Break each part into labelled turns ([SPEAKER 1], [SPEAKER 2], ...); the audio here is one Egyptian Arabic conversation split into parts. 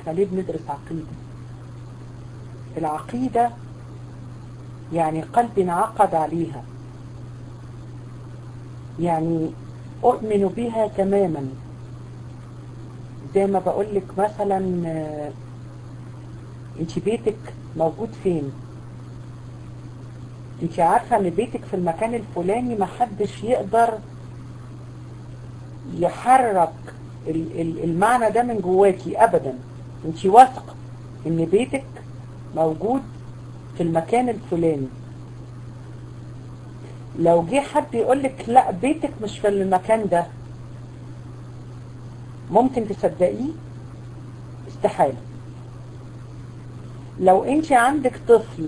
[SPEAKER 1] احنا ليه بندرس عقيدة العقيدة يعني قلب انعقد عليها يعني أؤمن بها تماما زي ما بقول لك مثلا انت بيتك موجود فين انت عارفة ان بيتك في المكان الفلاني محدش يقدر يحرك المعنى ده من جواكي ابدا انت واثقة ان بيتك موجود في المكان الفلاني لو جه حد يقولك لا بيتك مش في المكان ده ممكن تصدقيه استحالة لو انت عندك طفل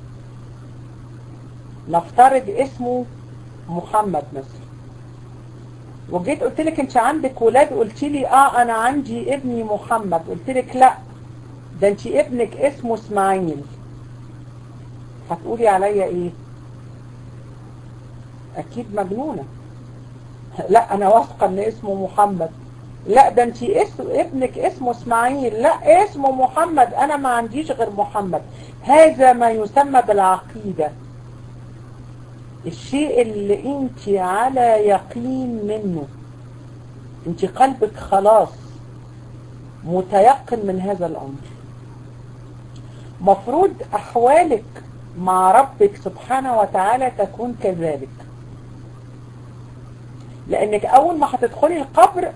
[SPEAKER 1] نفترض اسمه محمد مثلا وجيت قلت لك انت عندك ولاد قلت لي اه انا عندي ابني محمد قلت لك لا ده انت ابنك اسمه اسماعيل هتقولي عليا ايه اكيد مجنونة لا انا واثقة ان اسمه محمد لا ده انت اسم ابنك اسمه اسماعيل لا اسمه محمد انا ما عنديش غير محمد هذا ما يسمى بالعقيدة الشيء اللي انت على يقين منه انت قلبك خلاص متيقن من هذا الامر مفروض احوالك مع ربك سبحانه وتعالى تكون كذلك لانك اول ما هتدخلي القبر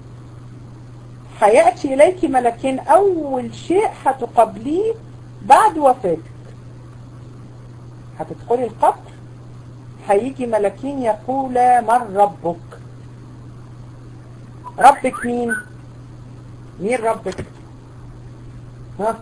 [SPEAKER 1] هيأتي إليك ملكين أول شيء هتقابليه بعد وفاتك هتدخلي القبر هيجي ملكين يقول من ربك ربك مين مين ربك ها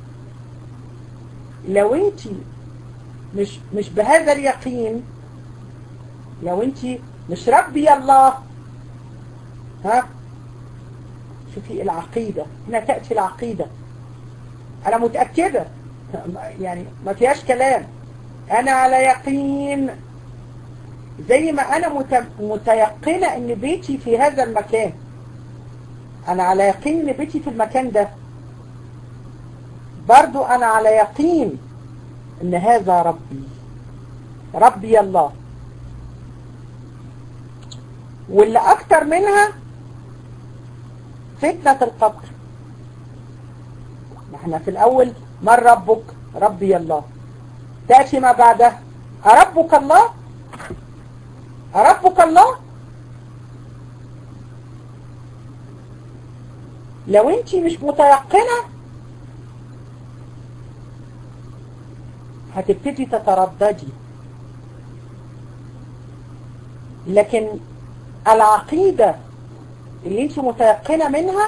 [SPEAKER 1] لو انت مش مش بهذا اليقين لو انت مش ربي الله ها شوفي العقيدة هنا تأتي العقيدة أنا متأكدة يعني ما فيهاش كلام أنا على يقين زي ما أنا متيقنة أن بيتي في هذا المكان أنا على يقين أن بيتي في المكان ده برضو أنا على يقين أن هذا ربي ربي الله واللي أكتر منها فتنة القبر احنا في الأول من ربك ربي الله تأتي ما بعدها أربك الله أربك الله لو انت مش متيقنة هتبتدي تترددي لكن العقيدة اللي انت متيقنة منها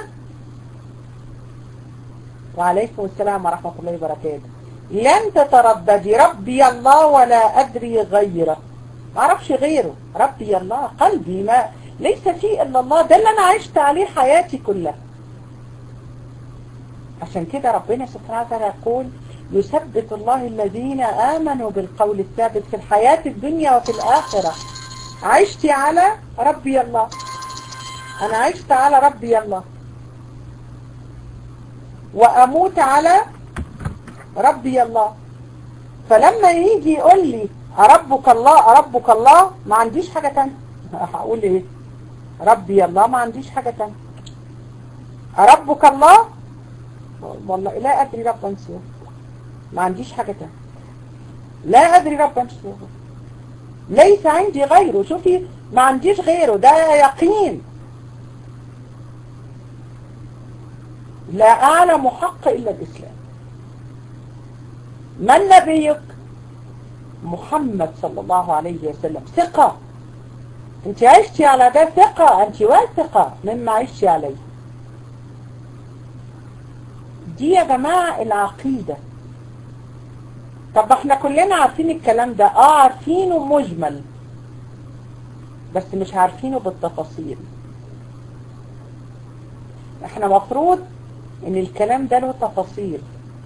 [SPEAKER 1] وعليكم السلام ورحمة الله وبركاته لن تترددي ربي الله ولا أدري غيره ما اعرفش غيره ربي الله قلبي ما ليس فيه إلا الله ده اللي أنا عشت عليه حياتي كلها عشان كده ربنا سبحانه وتعالى يقول يثبت الله الذين آمنوا بالقول الثابت في الحياة الدنيا وفي الآخرة عشت على ربي الله أنا عشت على ربي الله وأموت على ربي الله فلما يجي يقول لي أربك الله أربك الله ما عنديش حاجة تانية هقول إيه ربي الله ما عنديش حاجة تانية أربك الله والله لا أدري ربا سواه ما عنديش حاجة تانية لا أدري ربا سواه ليس عندي غيره شوفي ما عنديش غيره ده يقين لا أعلم حق إلا الإسلام من نبيك محمد صلى الله عليه وسلم ثقة انت عشتي على ده ثقة انت واثقة مما عشتي عليه دي يا جماعة العقيدة طب احنا كلنا عارفين الكلام ده اه عارفينه مجمل بس مش عارفينه بالتفاصيل احنا مفروض ان الكلام ده له تفاصيل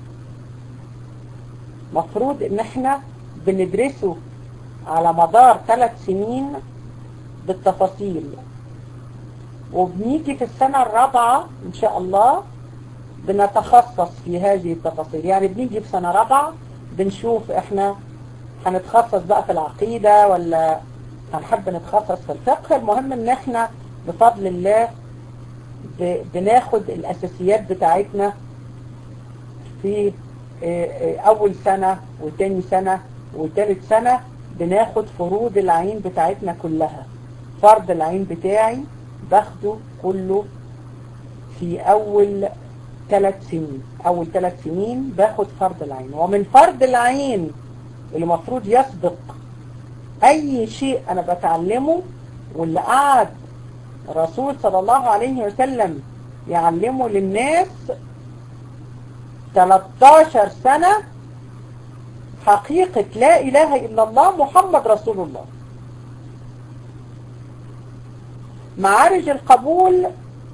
[SPEAKER 1] مفروض ان احنا بندرسه على مدار ثلاث سنين بالتفاصيل وبنيجي في السنة الرابعة ان شاء الله بنتخصص في هذه التفاصيل يعني بنيجي في سنة رابعة بنشوف احنا هنتخصص بقى في العقيدة ولا هنحب نتخصص في الفقه المهم ان احنا بفضل الله بناخد الاساسيات بتاعتنا في اول سنة وتاني سنة وتالت سنة بناخد فروض العين بتاعتنا كلها فرض العين بتاعي باخده كله في اول ثلاث سنين اول ثلاث سنين باخد فرض العين ومن فرض العين اللي المفروض يسبق اي شيء انا بتعلمه واللي قعد الرسول صلى الله عليه وسلم يعلمه للناس 13 سنة حقيقة لا إله إلا الله محمد رسول الله معارج القبول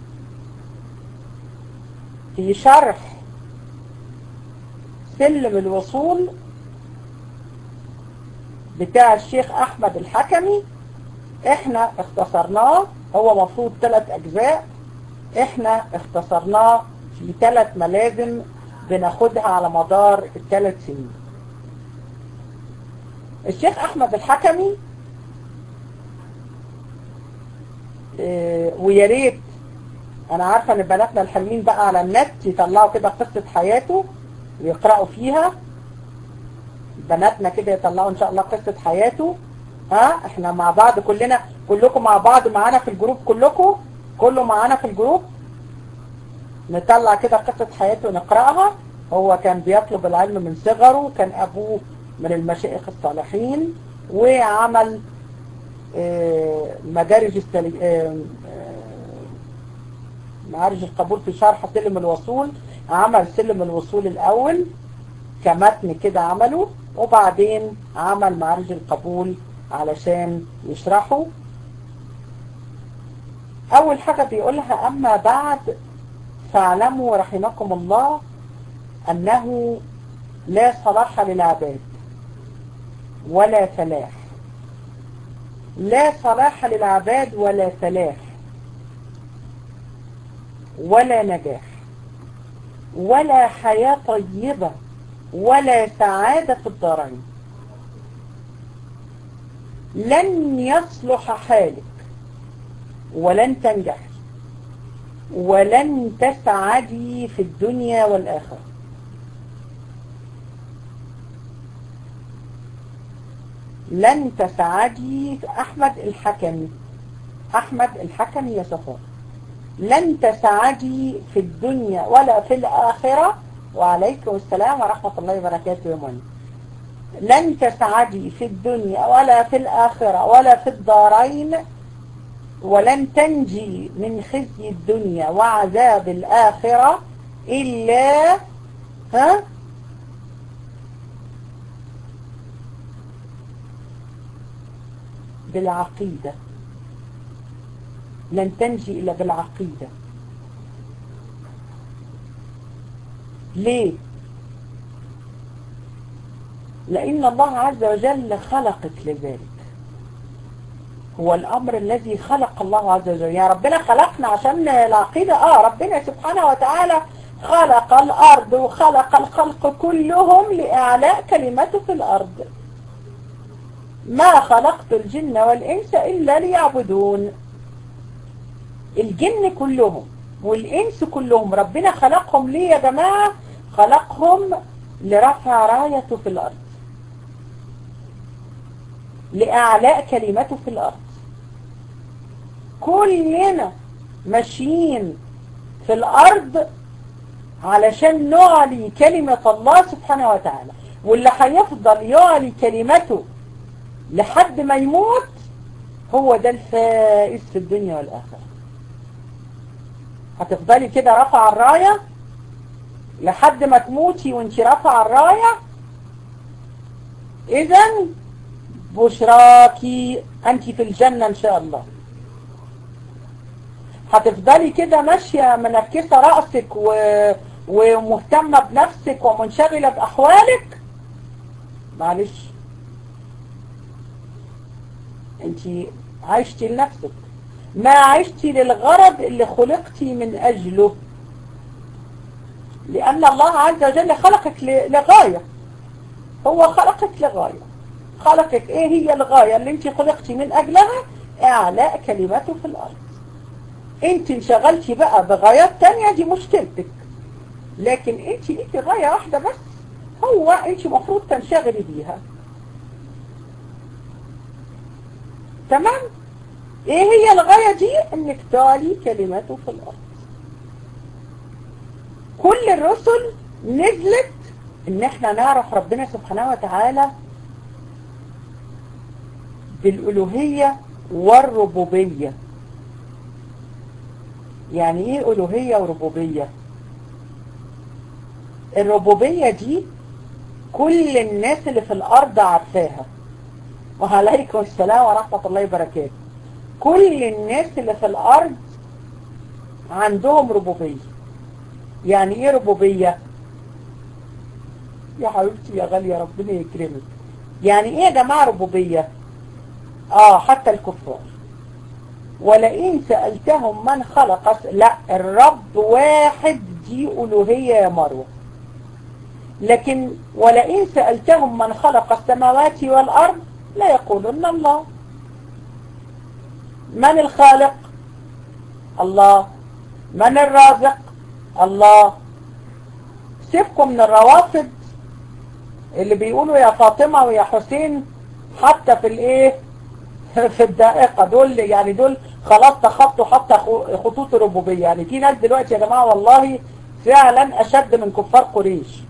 [SPEAKER 1] في شرح سلم الوصول بتاع الشيخ أحمد الحكمي احنا اختصرناه هو مفروض ثلاث أجزاء احنا اختصرناه في ثلاث ملازم بناخدها على مدار الثلاث سنين الشيخ أحمد الحكمي اه ويا ريت انا عارفة ان بناتنا الحلوين بقى على النت يطلعوا كده قصة حياته ويقرأوا فيها بناتنا كده يطلعوا ان شاء الله قصة حياته ها احنا مع بعض كلنا كلكم مع بعض معانا في الجروب كلكم كله معانا في الجروب نطلع كده قصة حياته ونقرأها هو كان بيطلب العلم من صغره كان ابوه من المشايخ الصالحين وعمل اه مدارج السلي... اه معارج القبول في شرح سلم الوصول عمل سلم الوصول الأول كمتن كده عمله وبعدين عمل معارج القبول علشان يشرحه أول حاجة بيقولها أما بعد فاعلموا رحمكم الله أنه لا صلاح للعباد ولا فلاح لا صلاح للعباد ولا فلاح ولا نجاح ولا حياة طيبة ولا سعادة في الدارين لن يصلح حالك ولن تنجح ولن تسعدي في الدنيا والآخرة لن تسعدي أحمد الحكمي أحمد الحكمي يا صفار لن تسعدي في الدنيا ولا في الآخرة وعليكم السلام ورحمة الله وبركاته يا منى لن تسعدي في الدنيا ولا في الآخرة ولا في الدارين ولن تنجي من خزي الدنيا وعذاب الآخرة إلا ها بالعقيدة لن تنجي إلا بالعقيدة ليه لأن الله عز وجل خلقك لذلك هو الأمر الذي خلق الله عز وجل يعني ربنا خلقنا عشان العقيدة آه ربنا سبحانه وتعالى خلق الأرض وخلق الخلق كلهم لإعلاء كلمته في الأرض ما خلقت الجن والإنس إلا ليعبدون الجن كلهم والإنس كلهم ربنا خلقهم ليه يا جماعة خلقهم لرفع رايته في الأرض لإعلاء كلمته في الأرض كلنا ماشيين في الأرض علشان نعلي كلمة الله سبحانه وتعالى واللي هيفضل يعلي كلمته لحد ما يموت هو ده الفائز في الدنيا والآخرة هتفضلي كده رفع الراية لحد ما تموتي وانت رفع الراية اذا بشراكي انت في الجنة ان شاء الله هتفضلي كده ماشية منكسة رأسك و... ومهتمة بنفسك ومنشغلة بأحوالك معلش انت عايشتي لنفسك ما عشتي للغرض اللي خلقتي من أجله لأن الله عز وجل خلقك لغاية هو خلقك لغاية خلقك ايه هي الغاية اللي انت خلقتي من اجلها اعلاء كلمته في الارض انت انشغلتي بقى بغايات تانية دي مشكلتك لكن انت ليكي غاية واحدة بس هو انت مفروض تنشغلي بيها تمام ايه هي الغاية دي انك تعلي كلمته في الارض كل الرسل نزلت ان احنا نعرف ربنا سبحانه وتعالى بالالوهية والربوبية يعني ايه الوهية وربوبية الربوبية دي كل الناس اللي في الارض عارفاها وعليكم السلام ورحمة الله وبركاته كل الناس اللي في الارض عندهم ربوبية يعني ايه ربوبية يا حبيبتي يا غالية ربنا يكرمك يعني ايه يا جماعة ربوبية اه حتى الكفار ولئن سألتهم من خلق لا الرب واحد دي ألوهية يا مروة لكن ولئن سألتهم من خلق السماوات والأرض لا يقولون الله من الخالق الله من الرازق الله سيبكم من الروافض اللي بيقولوا يا فاطمة ويا حسين حتى في الايه في الدائقة دول يعني دول خلاص تخطوا حتى خطوط الربوبية يعني في ناس دلوقتي يا جماعة والله فعلا أشد من كفار قريش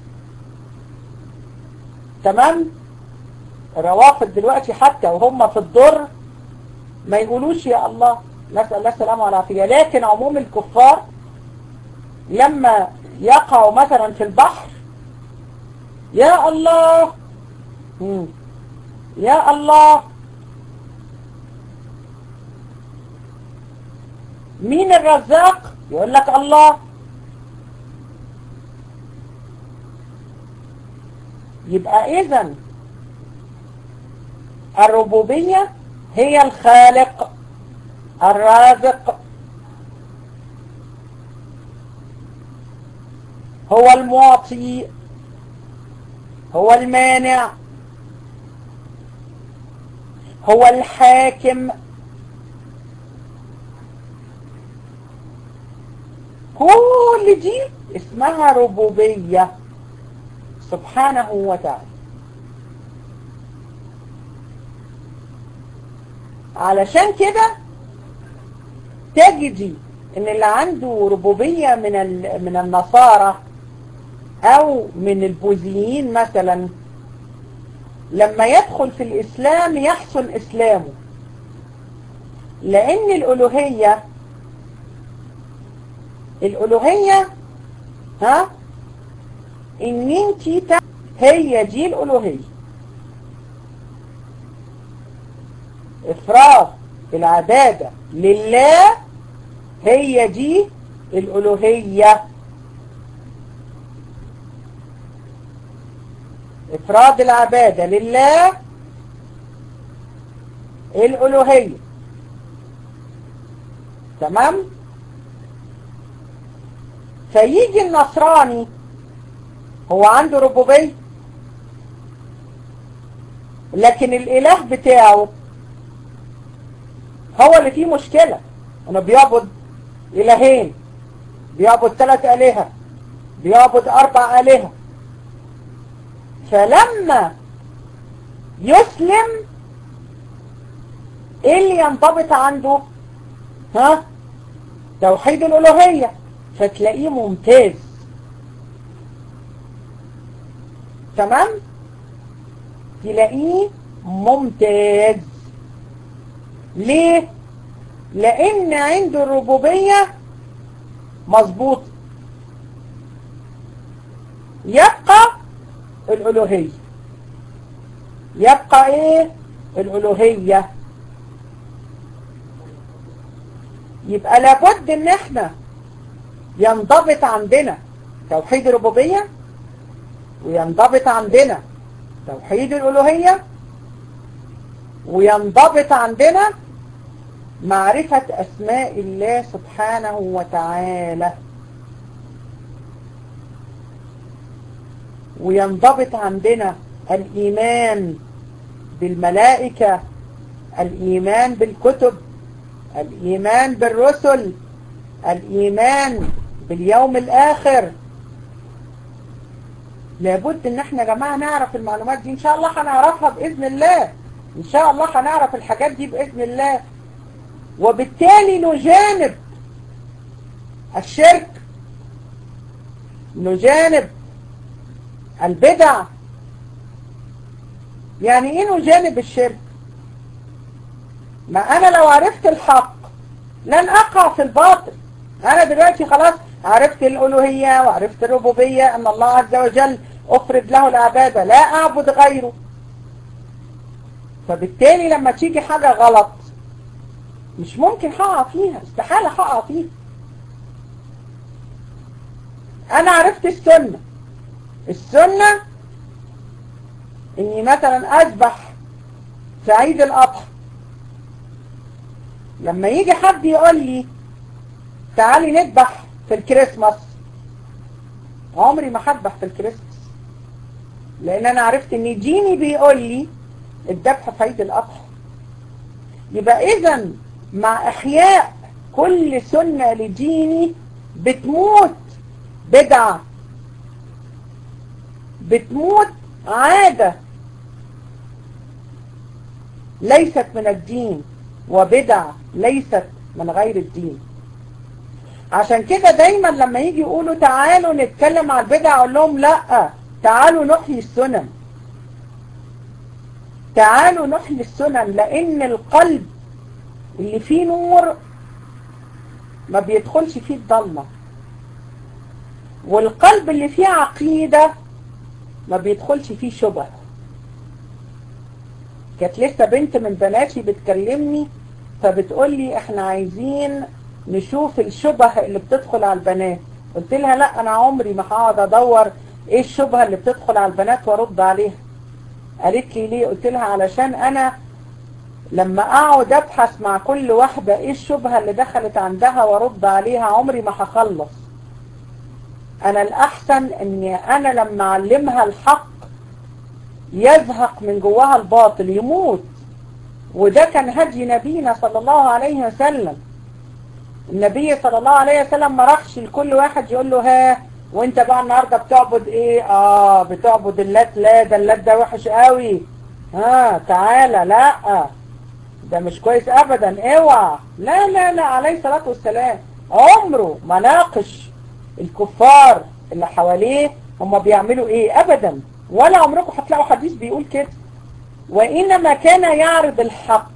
[SPEAKER 1] تمام الروافض دلوقتي حتى وهم في الضر ما يقولوش يا الله نسأل الله السلامة والعافية لكن عموم الكفار لما يقعوا مثلا في البحر يا الله مم. يا الله مين الرزاق يقول لك الله يبقى اذا الربوبية هي الخالق الرازق هو المعطي هو المانع هو الحاكم كل دي اسمها ربوبية سبحانه وتعالى علشان كده تجدي ان اللي عنده ربوبية من من النصارى او من البوذيين مثلا لما يدخل في الاسلام يحسن اسلامه لان الالوهية الالوهية ها ان انت هي دي الالوهية افراغ العبادة لله هي دي الالوهية افراد العبادة لله الالوهية تمام فيجي النصراني هو عنده ربوبية لكن الاله بتاعه هو اللي فيه مشكلة انه بيعبد الهين بيعبد ثلاث الهة بيعبد اربع الهة فلما يسلم ايه اللي ينضبط عنده ها توحيد الالوهية فتلاقيه ممتاز تمام تلاقيه ممتاز ليه لان عنده الربوبية مظبوط يبقى الالوهية يبقى ايه الالوهية يبقى لابد ان احنا ينضبط عندنا توحيد الربوبية وينضبط عندنا توحيد الالوهية وينضبط عندنا معرفة أسماء الله سبحانه وتعالى وينضبط عندنا الإيمان بالملائكة الإيمان بالكتب الإيمان بالرسل الإيمان باليوم الآخر لابد ان احنا يا جماعة نعرف المعلومات دي ان شاء الله هنعرفها بإذن الله ان شاء الله هنعرف الحاجات دي بإذن الله وبالتالي نجانب الشرك نجانب البدع يعني ايه نجانب الشرك ما انا لو عرفت الحق لن اقع في الباطل انا دلوقتي خلاص عرفت الالوهية وعرفت الربوبية ان الله عز وجل افرد له العبادة لا اعبد غيره فبالتالي لما تيجي حاجة غلط مش ممكن هقع فيها استحالة هقع فيها انا عرفت السنة السنة اني مثلا اذبح في عيد الاضحى لما يجي حد يقول لي تعالي نذبح في الكريسماس عمري ما هذبح في الكريسماس لان انا عرفت ان ديني بيقول لي الذبح في عيد الاضحى يبقى اذا مع احياء كل سنة لديني بتموت بدعة بتموت عادة ليست من الدين وبدع ليست من غير الدين عشان كده دايما لما يجي يقولوا تعالوا نتكلم على البدع اقول لهم لا تعالوا نحيي السنن تعالوا نحيي السنن لان القلب اللي فيه نور ما بيدخلش فيه الضلمة والقلب اللي فيه عقيدة ما بيدخلش فيه شبه كانت لسه بنت من بناتي بتكلمني فبتقول لي احنا عايزين نشوف الشبه اللي بتدخل على البنات قلت لها لا انا عمري ما هقعد ادور ايه الشبهه اللي بتدخل على البنات وارد عليها قالت لي ليه قلت لها علشان انا لما اقعد ابحث مع كل واحدة ايه الشبهة اللي دخلت عندها وارد عليها عمري ما هخلص انا الاحسن اني انا لما اعلمها الحق يزهق من جواها الباطل يموت وده كان هدي نبينا صلى الله عليه وسلم النبي صلى الله عليه وسلم ما راحش لكل واحد يقول له ها وانت بقى النهاردة بتعبد ايه اه بتعبد اللات لا ده اللات ده وحش قوي ها تعالى لا ده مش كويس ابدا اوعى لا لا لا عليه الصلاة والسلام عمره ما ناقش الكفار اللي حواليه هم بيعملوا ايه ابدا ولا عمركم هتلاقوا حديث بيقول كده وانما كان يعرض الحق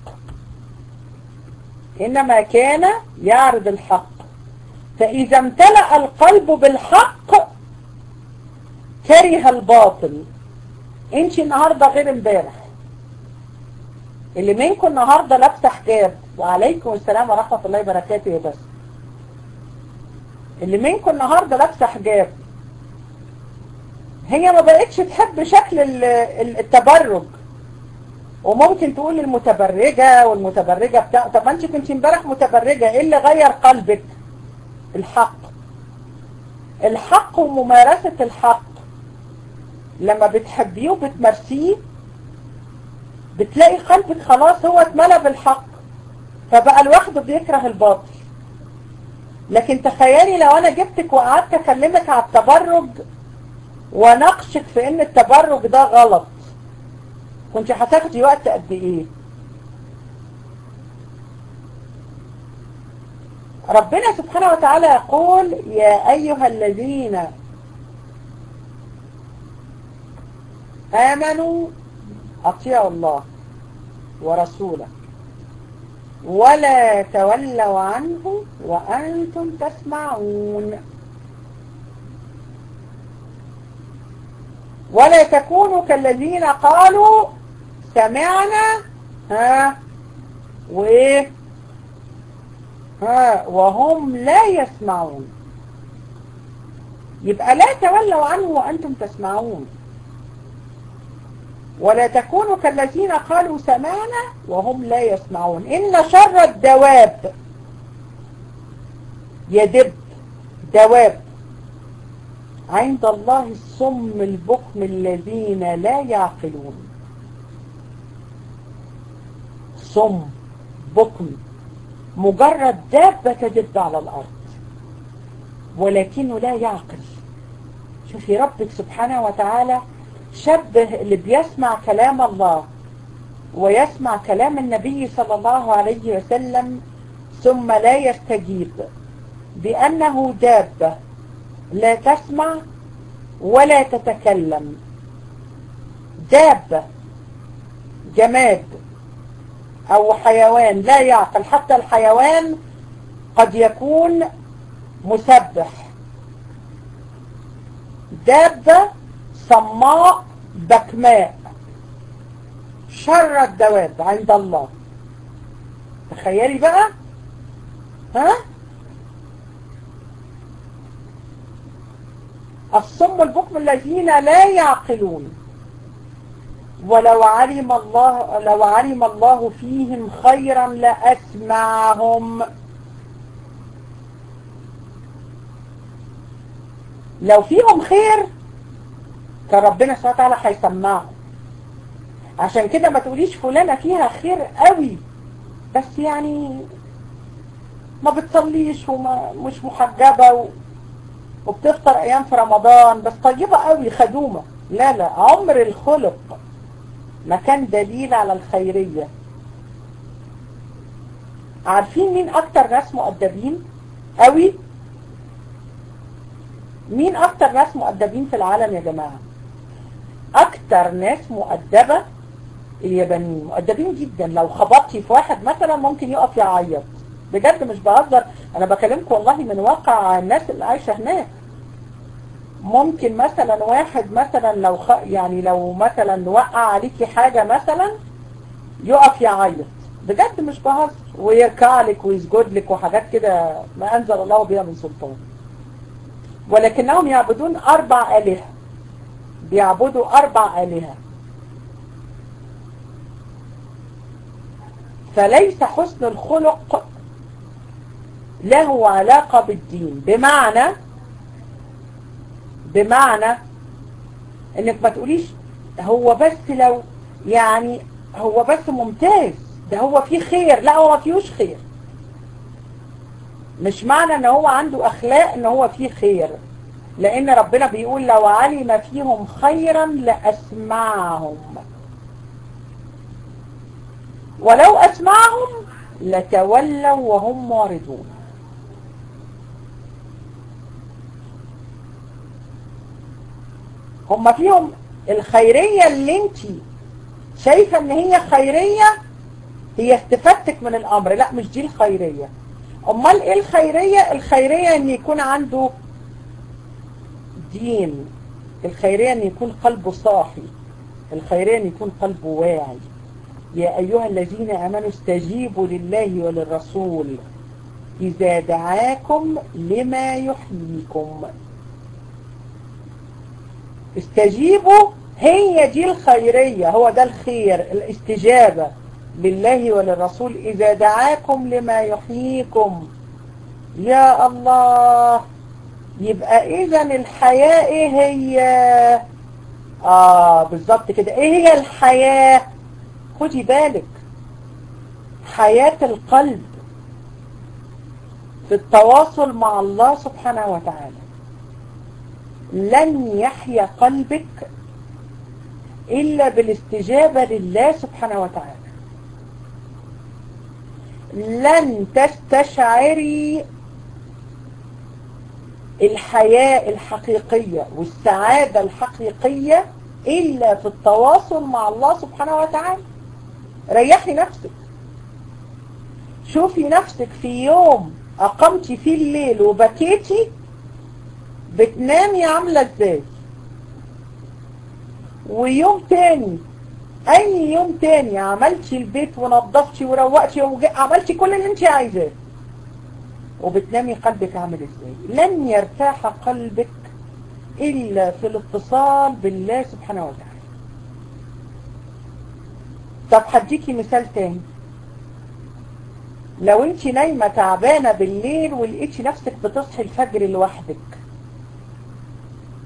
[SPEAKER 1] انما كان يعرض الحق فاذا امتلأ القلب بالحق كره الباطل انت النهاردة غير امبارح اللي منكم النهاردة لابسه حجاب وعليكم السلام ورحمة الله وبركاته يا بس اللي منكم النهاردة لابسه حجاب هي ما بقتش تحب شكل التبرج وممكن تقول المتبرجة والمتبرجة بتاع طب انت كنت امبارح متبرجة ايه اللي غير قلبك الحق الحق وممارسة الحق لما بتحبيه وبتمارسيه بتلاقي قلبك خلاص هو اتملى بالحق فبقى لوحده بيكره الباطل لكن تخيلي لو انا جبتك وقعدت اكلمك على التبرج وناقشك في ان التبرج ده غلط كنت هتاخدي وقت قد ايه ربنا سبحانه وتعالى يقول يا ايها الذين امنوا اطيعوا الله ورسوله ولا تولوا عنه وانتم تسمعون ولا تكونوا كالذين قالوا سمعنا ها وايه ها وهم لا يسمعون يبقى لا تولوا عنه وانتم تسمعون ولا تكونوا كالذين قالوا سمعنا وهم لا يسمعون إن شر الدواب يدب دواب عند الله الصم البكم الذين لا يعقلون صم بكم مجرد دابة تدب على الأرض ولكنه لا يعقل شوفي ربك سبحانه وتعالى شبه اللي بيسمع كلام الله ويسمع كلام النبي صلى الله عليه وسلم ثم لا يستجيب بأنه دابة لا تسمع ولا تتكلم دابة جماد أو حيوان لا يعقل حتى الحيوان قد يكون مسبح دابة صماء بكماء شر الدواب عند الله تخيلي بقى ها الصم البكم الذين لا يعقلون ولو علم الله لو علم الله فيهم خيرا لأسمعهم لو فيهم خير كان ربنا سبحانه وتعالى هيسمعهم عشان كده ما تقوليش فلانة فيها خير قوي بس يعني ما بتصليش ومش محجبة و... وبتفطر ايام في رمضان بس طيبة قوي خدومة لا لا عمر الخلق ما كان دليل على الخيرية عارفين مين اكتر ناس مؤدبين قوي مين اكتر ناس مؤدبين في العالم يا جماعة اكتر ناس مؤدبة اليابانيين مؤدبين جدا لو خبطتي في واحد مثلا ممكن يقف يعيط بجد مش بهزر انا بكلمكم والله من واقع الناس اللي عايشة هناك ممكن مثلا واحد مثلا لو خ... يعني لو مثلا وقع عليكي حاجة مثلا يقف يعيط بجد مش بهزر ويركع لك ويسجد لك وحاجات كده ما انزل الله بها من سلطان ولكنهم يعبدون اربع الهه بيعبدوا اربع الهه فليس حسن الخلق له علاقة بالدين بمعنى بمعنى انك ما تقوليش هو بس لو يعني هو بس ممتاز ده هو فيه خير لا هو ما فيهوش خير مش معنى ان هو عنده اخلاق ان هو فيه خير لان ربنا بيقول لو علم فيهم خيرا لاسمعهم ولو اسمعهم لتولوا وهم معرضون هم فيهم الخيرية اللي انت شايفة ان هي خيرية هي استفادتك من الامر لا مش دي الخيرية امال ايه الخيرية الخيرية ان يكون عنده دين الخيرية ان يكون قلبه صاحي الخيرية ان يكون قلبه واعي يا ايها الذين امنوا استجيبوا لله وللرسول اذا دعاكم لما يحييكم استجيبوا هي دي الخيرية هو ده الخير الاستجابة لله وللرسول إذا دعاكم لما يحييكم يا الله يبقى إذا الحياة إيه هي آه بالظبط كده إيه هي الحياة خدي بالك حياة القلب في التواصل مع الله سبحانه وتعالى لن يحيا قلبك إلا بالاستجابة لله سبحانه وتعالى لن تستشعري الحياة الحقيقية والسعادة الحقيقية إلا في التواصل مع الله سبحانه وتعالى ريحي نفسك شوفي نفسك في يوم أقمتي فيه الليل وبكيتي بتنامي عاملة ازاي ويوم تاني اي يوم تاني عملتي البيت ونظفتي وروقتي عملتي كل اللي انت عايزاه وبتنامي قلبك عامل ازاي لن يرتاح قلبك الا في الاتصال بالله سبحانه وتعالى طب هديكي مثال تاني لو انت نايمة تعبانة بالليل ولقيتي نفسك بتصحي الفجر لوحدك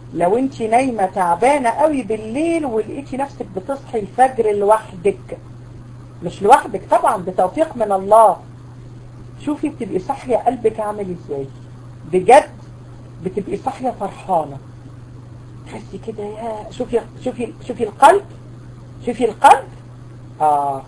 [SPEAKER 1] لو انت نايمة تعبانة قوي بالليل ولقيتي نفسك بتصحي الفجر لوحدك مش لوحدك طبعا بتوفيق من الله شوفي بتبقي صاحية قلبك عامل ازاي بجد بتبقي صاحية فرحانة تحسي كده يا شوفي شوفي شوفي القلب شوفي القلب اه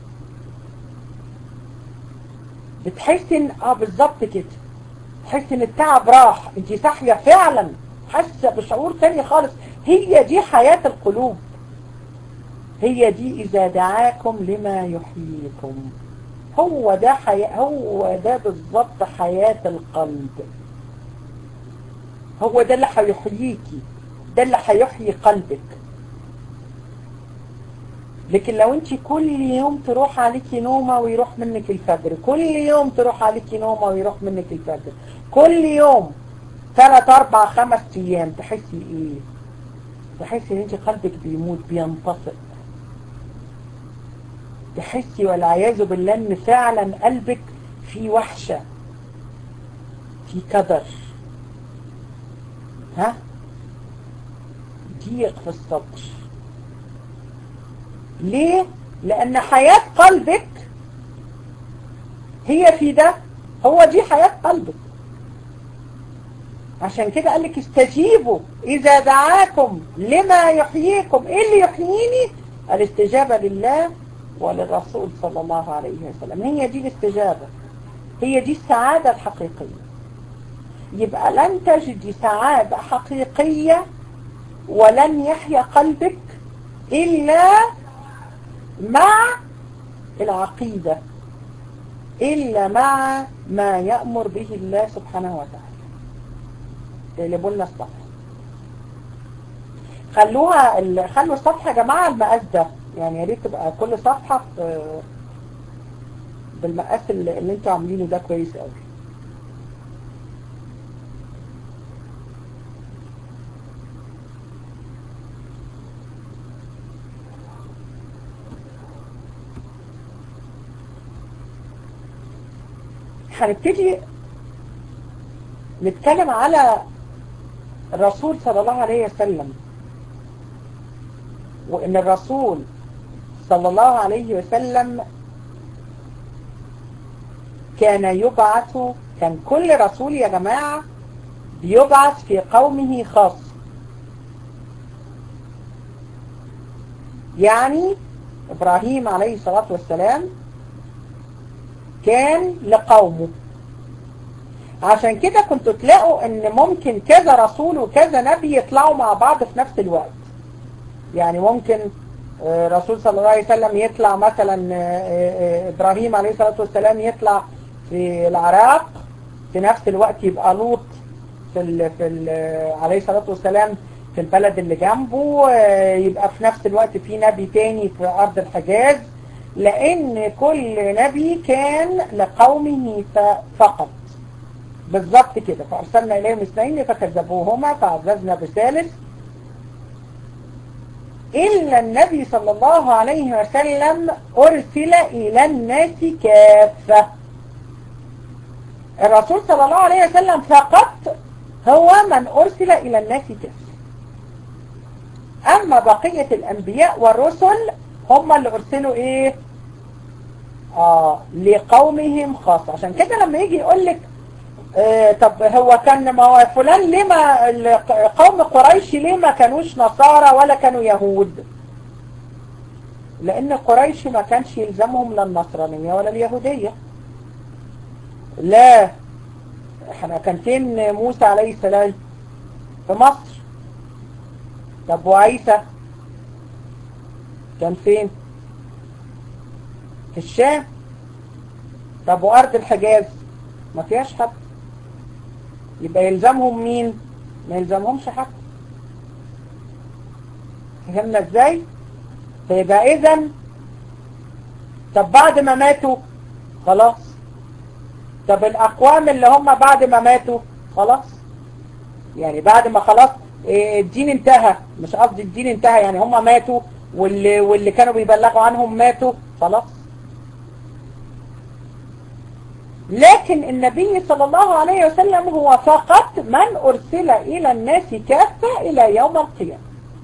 [SPEAKER 1] بتحسي ان اه بالظبط كده تحسي ان التعب راح انت صاحيه فعلا حاسه بشعور تاني خالص هي دي حياة القلوب هي دي اذا دعاكم لما يحييكم هو ده حياة هو ده بالظبط حياة القلب هو ده اللي هيحييكي ده اللي هيحيي قلبك لكن لو انت كل يوم تروح عليكي نومة ويروح منك الفجر كل يوم تروح عليكي نومة ويروح منك الفجر كل يوم ثلاث اربع خمس ايام تحسي ايه تحسي ان انت قلبك بيموت بينتصر تحسي والعياذ بالله ان فعلا قلبك في وحشة في كدر ها ضيق في الصدر ليه لان حياة قلبك هي في ده هو دي حياة قلبك عشان كده قال لك استجيبوا اذا دعاكم لما يحييكم ايه اللي يحييني الاستجابة لله وللرسول صلى الله عليه وسلم هي دي الاستجابة هي دي السعادة الحقيقية يبقى لن تجدي سعادة حقيقية ولن يحيا قلبك إلا مع العقيدة إلا مع ما يأمر به الله سبحانه وتعالى تقلبوا لنا الصفحة خلوها ال... خلوا الصفحة يا جماعة المقاس ده يعني يا ريت تبقى كل صفحة في بالمقاس اللي, اللي انتوا عاملينه ده كويس قوي هنبتدي نتكلم على الرسول صلى الله عليه وسلم وان الرسول صلى الله عليه وسلم كان يبعث كان كل رسول يا جماعة بيبعث في قومه خاص يعني إبراهيم عليه الصلاة والسلام كان لقومه عشان كده كنتوا تلاقوا ان ممكن كذا رسول وكذا نبي يطلعوا مع بعض في نفس الوقت يعني ممكن رسول صلى الله عليه وسلم يطلع مثلا ابراهيم عليه الصلاة والسلام يطلع في العراق في نفس الوقت يبقى لوط في ال في ال عليه الصلاة والسلام في البلد اللي جنبه يبقى في نفس الوقت في نبي تاني في أرض الحجاز لأن كل نبي كان لقومه فقط بالظبط كده فأرسلنا إليهم اثنين فكذبوهما فعززنا بثالث إلا النبي صلى الله عليه وسلم أرسل إلى الناس كافة الرسول صلى الله عليه وسلم فقط هو من أرسل إلى الناس كافة أما بقية الأنبياء والرسل هم اللي أرسلوا إيه آه لقومهم خاصة عشان كده لما يجي يقول لك آه طب هو كان ما هو فلان ليه ما قوم قريش ليه ما كانوش نصارى ولا كانوا يهود لأن قريش ما كانش يلزمهم لا النصرانية ولا اليهودية لا احنا كان فين موسى عليه السلام في مصر طب وعيسى كان فين في الشام طب وارض الحجاز ما فيهاش حد يبقى يلزمهم مين ما يلزمهمش حد فهمنا ازاي فيبقى اذا طب بعد ما ماتوا خلاص طب الاقوام اللي هم بعد ما ماتوا خلاص يعني بعد ما خلاص الدين انتهى مش قصدي الدين انتهى يعني هم ماتوا واللي, واللي كانوا بيبلغوا عنهم ماتوا خلاص لكن النبي صلى الله عليه وسلم هو فقط من أرسل إلى الناس كافة إلى يوم القيامة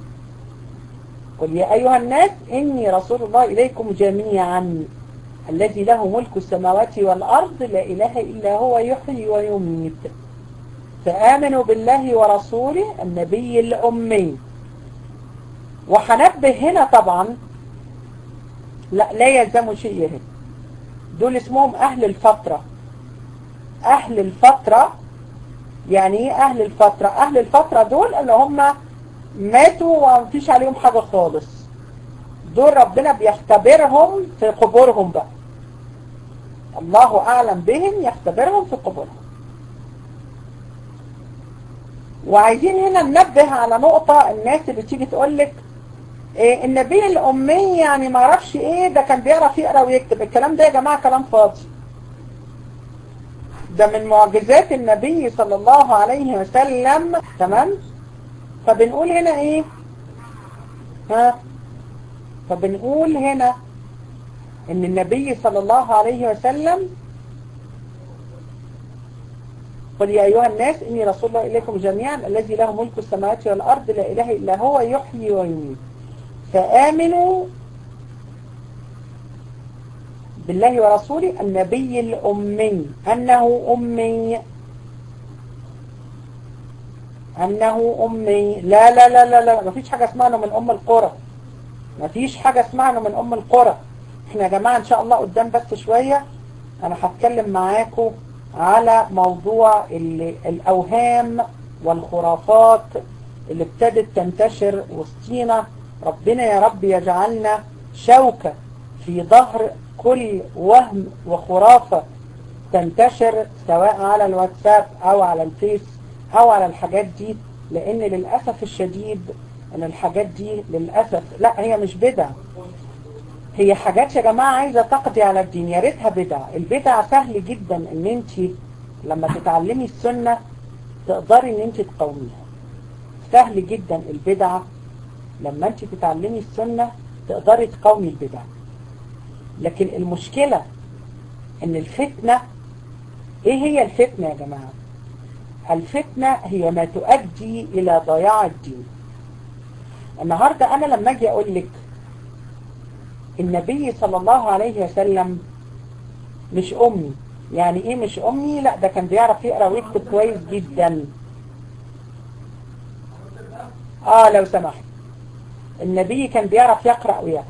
[SPEAKER 1] قل يا أيها الناس إني رسول الله إليكم جميعا الذي له ملك السماوات والأرض لا إله إلا هو يحيي ويميت فآمنوا بالله ورسوله النبي الأمي وحنبه هنا طبعا لا لا يلزموا شيء هنا دول اسمهم أهل الفترة أهل الفترة يعني ايه أهل الفترة أهل الفترة دول اللي هم ماتوا ومفيش عليهم حاجة خالص دول ربنا بيختبرهم في قبورهم بقى الله أعلم بهم يختبرهم في قبورهم وعايزين هنا ننبه على نقطة الناس اللي تيجي تقول لك إيه النبي الأمي يعني ما اعرفش ايه ده كان بيعرف يقرأ ويكتب الكلام ده يا جماعة كلام فاضي ده من معجزات النبي صلى الله عليه وسلم تمام فبنقول هنا ايه ها فبنقول هنا ان النبي صلى الله عليه وسلم قل يا أيها الناس إني رسول الله إليكم جميعا الذي له ملك السماوات والأرض لا إله إلا هو يحيي ويميت فآمنوا بالله ورسوله النبي الأمي أنه أمي أنه أمي لا لا لا لا لا مفيش حاجة اسمها أنه من أم القرى مفيش حاجة اسمها أنه من أم القرى احنا يا جماعة إن شاء الله قدام بس شوية أنا هتكلم معاكم على موضوع الأوهام والخرافات اللي ابتدت تنتشر وسطينا ربنا يا رب يجعلنا شوكة في ظهر كل وهم وخرافة تنتشر سواء على الواتساب أو على الفيس أو على الحاجات دي لأن للأسف الشديد أن الحاجات دي للأسف لا هي مش بدع هي حاجات يا جماعة عايزة تقضي على الدين يا ريتها بدع البدع سهل جدا ان انت لما تتعلمي السنة تقدري ان انت تقوميها سهل جدا البدع لما انت تتعلمي السنة تقدري تقومي البدع لكن المشكلة ان الفتنة ايه هي الفتنة يا جماعة الفتنة هي ما تؤدي الى ضياع الدين النهاردة انا لما اجي اقول لك النبي صلى الله عليه وسلم مش أمي يعني إيه مش أمي لا ده كان بيعرف يقرأ ويكتب كويس جدا آه لو سمحت النبي كان بيعرف يقرأ ويكتب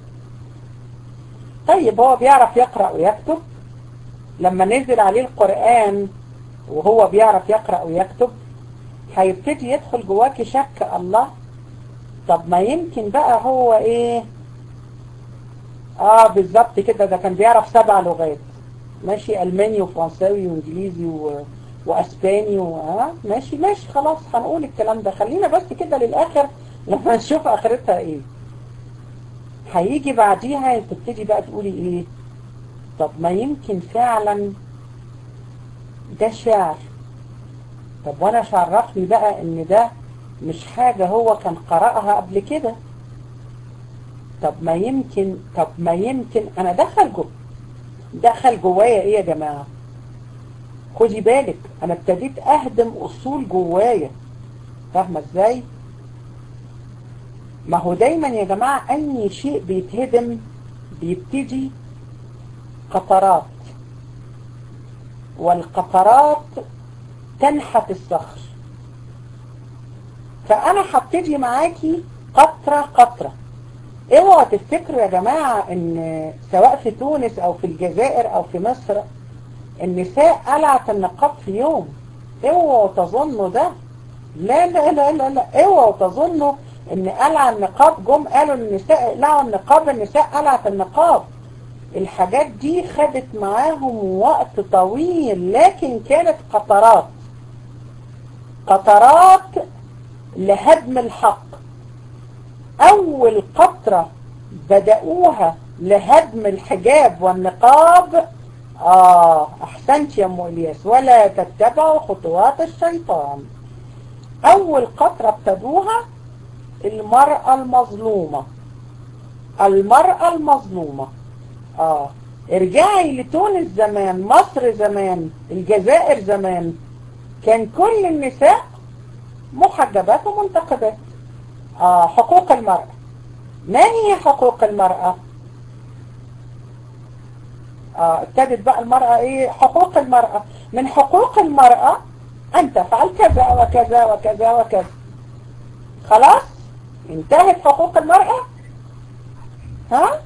[SPEAKER 1] طيب هو بيعرف يقرأ ويكتب لما نزل عليه القرآن وهو بيعرف يقرأ ويكتب هيبتدي يدخل جواكي شك الله طب ما يمكن بقى هو ايه اه بالظبط كده ده كان بيعرف سبع لغات ماشي الماني وفرنساوي وانجليزي و... واسباني و... آه ماشي ماشي خلاص هنقول الكلام ده خلينا بس كده للاخر لما نشوف اخرتها ايه هيجي بعديها تبتدي بقى تقولي ايه طب ما يمكن فعلا ده شعر طب وانا شعرفني بقى ان ده مش حاجة هو كان قرأها قبل كده طب ما يمكن طب ما يمكن انا دخل جو دخل جوايا ايه يا جماعة خدي بالك انا ابتديت اهدم اصول جوايا فاهمة ازاي ما هو دايما يا جماعة اي شيء بيتهدم بيبتدي قطرات والقطرات تنحت الصخر فانا هبتدي معاكي قطرة قطرة اوعوا تفتكروا يا جماعة ان سواء في تونس او في الجزائر او في مصر النساء قلعت النقاب في يوم اوعوا تظنوا ده لا لا لا لا لا اوعوا تظنوا ان قلع النقاب جم قالوا النساء اقلعوا النقاب النساء قلعت النقاب الحاجات دي خدت معاهم وقت طويل لكن كانت قطرات قطرات لهدم الحق أول قطرة بدأوها لهدم الحجاب والنقاب آه أحسنت يا أم إلياس ولا تتبعوا خطوات الشيطان أول قطرة ابتدوها المرأة المظلومة المرأة المظلومة آه ارجعي لتونس زمان مصر زمان الجزائر زمان كان كل النساء محجبات ومنتقبات آه حقوق المرأة ما هي حقوق المرأة آه ابتدت بقى المرأة ايه حقوق المرأة من حقوق المرأة ان تفعل كذا وكذا وكذا وكذا خلاص انتهت حقوق المرأة ها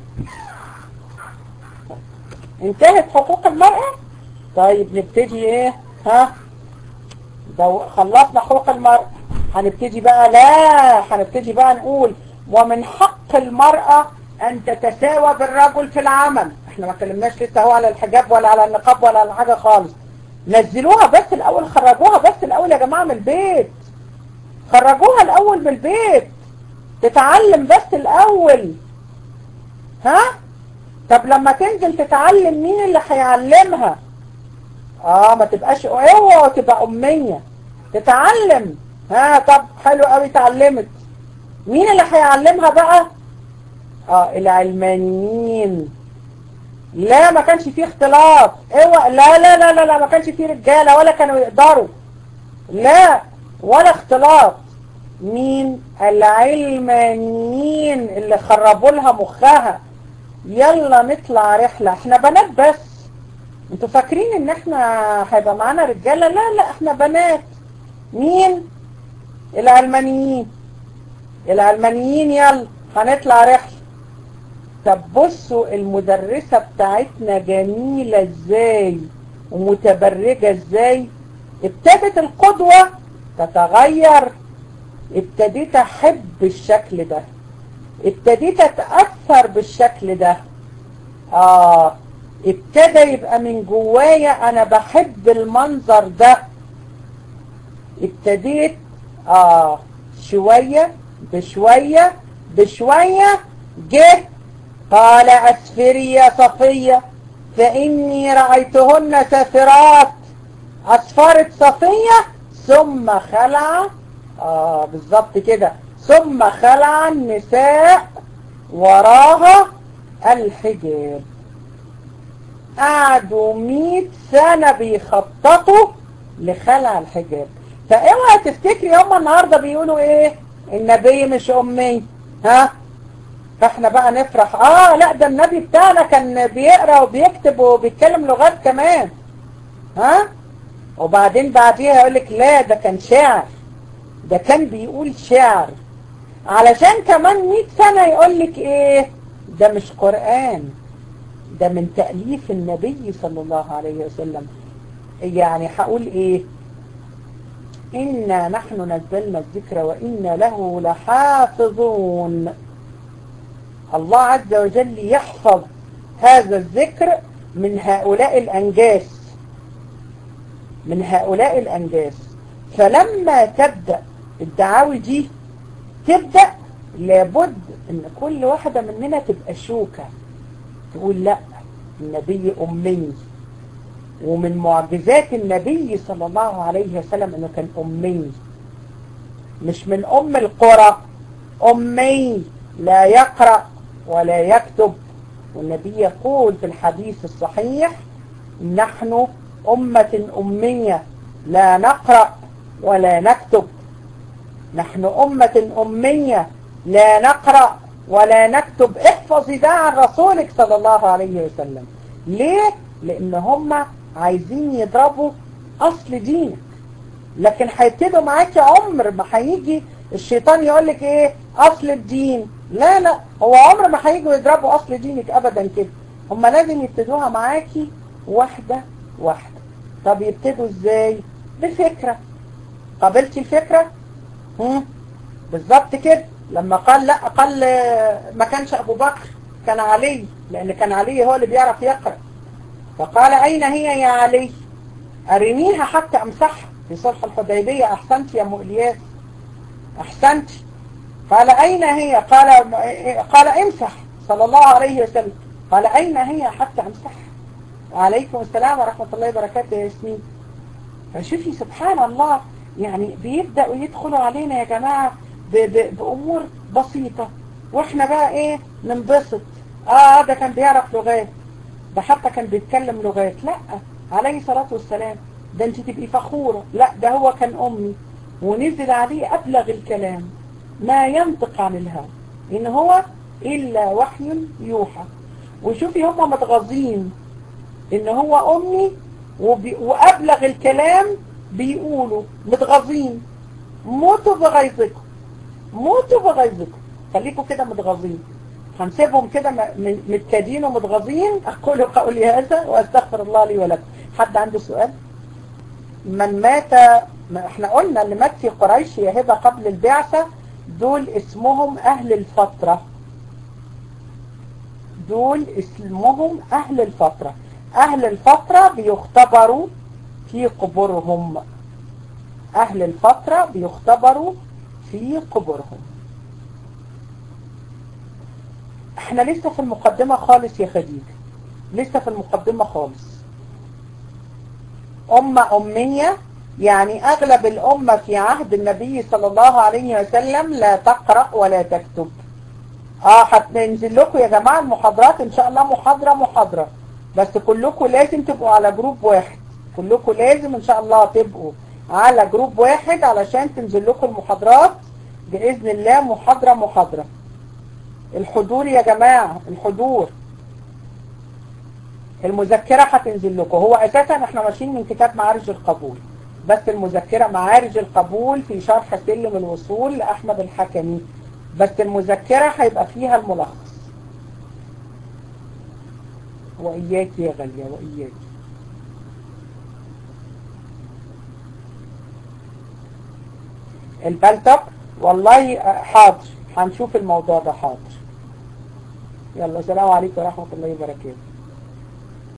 [SPEAKER 1] انتهت حقوق المرأة طيب نبتدي ايه ها دو خلصنا حقوق المرأة هنبتدي بقى لا هنبتدي بقى نقول ومن حق المرأة ان تتساوى بالرجل في العمل احنا ما اتكلمناش لسه هو على الحجاب ولا على النقاب ولا على حاجة خالص نزلوها بس الاول خرجوها بس الاول يا جماعة من البيت خرجوها الاول من البيت تتعلم بس الاول ها طب لما تنزل تتعلم مين اللي هيعلمها اه ما تبقاش اوعى تبقى امية تتعلم ها طب حلو قوي اتعلمت مين اللي هيعلمها بقى اه العلمانيين لا ما كانش فيه اختلاط اوعى لا لا لا لا لا ما كانش فيه رجالة ولا كانوا يقدروا لا ولا اختلاط مين العلمانيين اللي خربوا لها مخها يلا نطلع رحلة احنا بنات بس انتوا فاكرين ان احنا هيبقى معانا رجالة لا لا احنا بنات مين العلمانيين العلمانيين يلا هنطلع رحلة طب بصوا المدرسة بتاعتنا جميلة ازاي ومتبرجة ازاي ابتدت القدوة تتغير ابتديت احب الشكل ده ابتديت اتأثر بالشكل ده اه ابتدى يبقى من جوايا انا بحب المنظر ده ابتديت اه شوية بشوية بشوية جه قال اسفري يا صفية فاني رأيتهن سافرات اسفرت صفية ثم خلع اه بالظبط كده ثم خلع النساء وراها الحجاب قعدوا مئة سنة بيخططوا لخلع الحجاب فاوعى تفتكري هما النهاردة بيقولوا ايه النبي مش امي ها فاحنا بقى نفرح اه لا ده النبي بتاعنا كان بيقرأ وبيكتب وبيتكلم لغات كمان ها وبعدين بعديها يقولك لا ده كان شاعر ده كان بيقول شعر علشان كمان 100 سنة يقولك ايه ده مش قرآن ده من تأليف النبي صلى الله عليه وسلم يعني هقول ايه إنا نحن نزلنا الذكر وإنا له لحافظون الله عز وجل يحفظ هذا الذكر من هؤلاء الأنجاس من هؤلاء الأنجاس فلما تبدأ الدعاوي دي تبدأ لابد ان كل واحدة مننا تبقى شوكة تقول لا النبي أمي ومن معجزات النبي صلى الله عليه وسلم انه كان أمي مش من أم القرى أمي لا يقرأ ولا يكتب والنبي يقول في الحديث الصحيح نحن أمة أمية لا نقرأ ولا نكتب نحن أمة أمية لا نقرأ ولا نكتب احفظي ده عن رسولك صلى الله عليه وسلم ليه؟ لأن هم عايزين يضربوا أصل دينك لكن هيبتدوا معاكي عمر ما هيجي الشيطان يقول لك ايه أصل الدين لا لا هو عمر ما هيجوا يضربوا أصل دينك أبدا كده هم لازم يبتدوها معاكي واحدة واحدة طب يبتدوا ازاي بفكرة قابلتي الفكرة هم؟ بالظبط كده لما قال لا قال ما كانش ابو بكر كان علي لان كان علي هو اللي بيعرف يقرأ فقال اين هي يا علي ارميها حتى امسحها في صلح الحديبية احسنت يا مؤليات احسنت قال اين هي قال قال امسح صلى الله عليه وسلم قال اين هي حتى امسحها وعليكم السلام ورحمة الله وبركاته يا ياسمين فشوفي سبحان الله يعني بيبدأوا يدخلوا علينا يا جماعة ب ب بأمور بسيطة واحنا بقى ايه ننبسط اه ده كان بيعرف لغات ده حتى كان بيتكلم لغات لا عليه الصلاة والسلام ده انت تبقي فخورة لا ده هو كان أمي ونزل عليه أبلغ الكلام ما ينطق عن الهوى إن هو إلا وحي يوحى وشوفي هم متغاظين إن هو أمي وبي وأبلغ الكلام بيقولوا متغاظين موتوا بغيظكم موتوا بغيظكم خليكم كده متغاظين هنسيبهم كده متكادين ومتغاظين أقول قولي هذا وأستغفر الله لي ولكم حد عنده سؤال من مات احنا قلنا اللي مات في قريش يا هبة قبل البعثة دول اسمهم أهل الفترة دول اسمهم أهل الفترة أهل الفترة بيختبروا في قبورهم أهل الفترة بيختبروا في قبورهم احنا لسه في المقدمة خالص يا خديجة لسه في المقدمة خالص أمة أمية يعني أغلب الأمة في عهد النبي صلى الله عليه وسلم لا تقرأ ولا تكتب اه هتنزل لكم يا جماعة المحاضرات ان شاء الله محاضرة محاضرة بس كلكم لازم تبقوا على جروب واحد كلكم لازم ان شاء الله تبقوا على جروب واحد علشان تنزل لكم المحاضرات بإذن الله محاضرة محاضرة الحضور يا جماعة الحضور المذكرة هتنزل لكم هو أساسا احنا ماشيين من كتاب معارج القبول بس المذكرة معارج القبول في شرح سلم الوصول لأحمد الحكمي بس المذكرة هيبقى فيها الملخص وإياك يا غالية وإياك البلتق والله حاضر هنشوف الموضوع ده حاضر يلا سلام عليكم ورحمة الله وبركاته